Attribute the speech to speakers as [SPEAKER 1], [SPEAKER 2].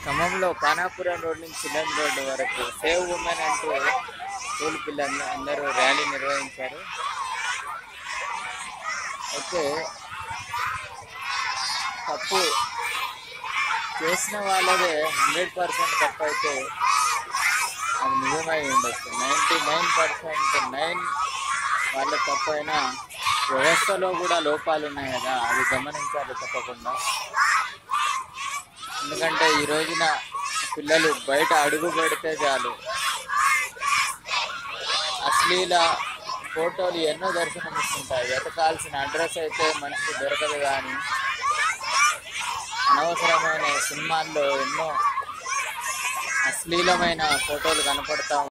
[SPEAKER 1] ఖమ్మంలో కానాపురం రోడ్ నుంచి చిల్లం రోడ్డు వరకు సేవ్ ఉమెన్ అంటూ స్కూల్ పిల్లలు అందరూ ర్యాలీ నిర్వహించారు అయితే తప్పు చేసిన వాళ్ళదే హండ్రెడ్ పర్సెంట్ తప్పు అయితే అది నిజమై ఉండొచ్చు నైంటీ నైన్ పర్సెంట్ నైన్ వాళ్ళ తప్పు అయినా వ్యవస్థలో కూడా లోపాలు ఉన్నాయి కదా అవి గమనించాలి తప్పకుండా ఎందుకంటే ఈ రోజున పిల్లలు బయట అడుగు పెడితే చాలు అశ్లీల ఫోటోలు ఎన్నో దర్శనమిస్తుంటాయి వెతకాల్సిన అడ్రస్ అయితే మనిషికి దొరకదు కానీ అనవసరమైన సినిమాల్లో ఎన్నో అశ్లీలమైన ఫోటోలు కనపడతా